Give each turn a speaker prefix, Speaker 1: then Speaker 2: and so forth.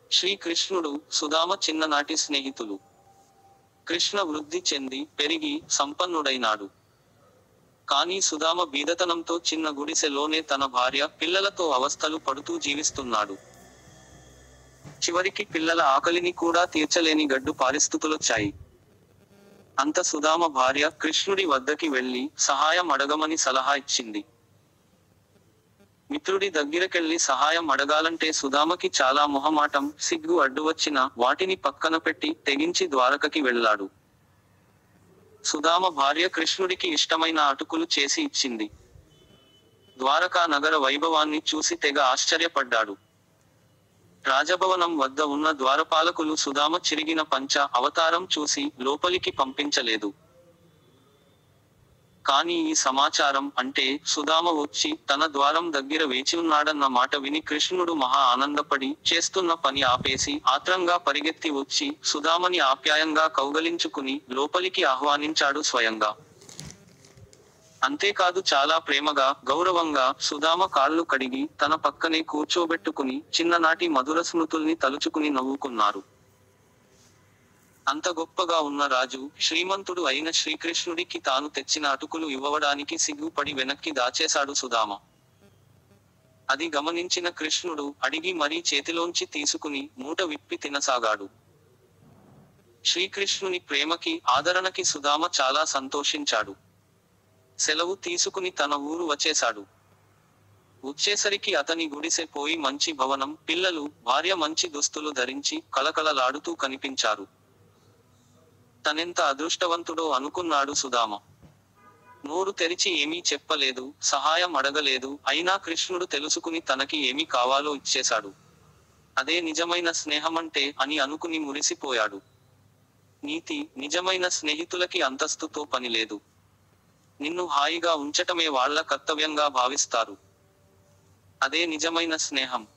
Speaker 1: శ్రీకృష్ణుడు సుధామ చిన్ననాటి స్నేహితులు కృష్ణ వృద్ధి చెంది పెరిగి సంపన్నుడైనాడు కానీ సుధామ బీదతనంతో చిన్న గుడిసెలోనే తన భార్య పిల్లలతో అవస్థలు పడుతూ జీవిస్తున్నాడు చివరికి పిల్లల ఆకలిని కూడా తీర్చలేని గడ్డు పరిస్థితులొచ్చాయి అంత సుధామ భార్య కృష్ణుడి వద్దకి వెళ్లి సహాయం అడగమని సలహా ఇచ్చింది మిత్రుడి దగ్గరకెళ్లి సహాయం అడగాలంటే సుధామకి చాలా మొహమాటం సిగ్గు అడ్డు వచ్చిన వాటిని పక్కన పెట్టి తెగించి ద్వారకకి వెళ్ళాడు సుధామ భార్య కృష్ణుడికి ఇష్టమైన అటుకులు చేసి ఇచ్చింది ద్వారకా నగర వైభవాన్ని చూసి తెగ ఆశ్చర్యపడ్డాడు రాజభవనం వద్ద ఉన్న ద్వారపాలకులు సుధామ చిరిగిన పంచ అవతారం చూసి లోపలికి పంపించలేదు కానీ ఈ సమాచారం అంటే సుధామ వచ్చి తన ద్వారం దగ్గర వేచి ఉన్నాడన్న మాట విని కృష్ణుడు మహా ఆనందపడి చేస్తున్న పని ఆపేసి ఆత్రంగా పరిగెత్తి వచ్చి సుధామని ఆప్యాయంగా కౌగలించుకుని లోపలికి ఆహ్వానించాడు స్వయంగా అంతేకాదు చాలా ప్రేమగా గౌరవంగా సుధామ కాళ్ళు కడిగి తన పక్కనే కూర్చోబెట్టుకుని చిన్ననాటి మధుర స్మృతుల్ని తలుచుకుని నవ్వుకున్నారు అంత గొప్పగా ఉన్న రాజు శ్రీమంతుడు అయిన శ్రీకృష్ణుడికి తాను తెచ్చిన అటుకులు ఇవ్వడానికి సిగ్గుపడి వెనక్కి దాచేశాడు సుధామ అది గమనించిన కృష్ణుడు అడిగి మరీ చేతిలోంచి తీసుకుని మూట విప్పి తినసాగాడు శ్రీకృష్ణుని ప్రేమకి ఆదరణకి సుధామ చాలా సంతోషించాడు సెలవు తీసుకుని తన ఊరు వచ్చేశాడు వచ్చేసరికి అతని గుడిసె పోయి మంచి భవనం పిల్లలు భార్య మంచి దుస్తులు ధరించి కలకలలాడుతూ కనిపించారు తనెంత అదృష్టవంతుడో అనుకున్నాడు సుధామ నోరు తెరిచి ఏమీ చెప్పలేదు సహాయం అడగలేదు అయినా కృష్ణుడు తెలుసుకుని తనకి ఏమి కావాలో ఇచ్చేశాడు అదే నిజమైన స్నేహమంటే అని అనుకుని మురిసిపోయాడు నీతి నిజమైన స్నేహితులకి అంతస్తుతో పని లేదు నిన్ను హాయిగా ఉంచటమే వాళ్ళ కర్తవ్యంగా భావిస్తారు అదే నిజమైన స్నేహం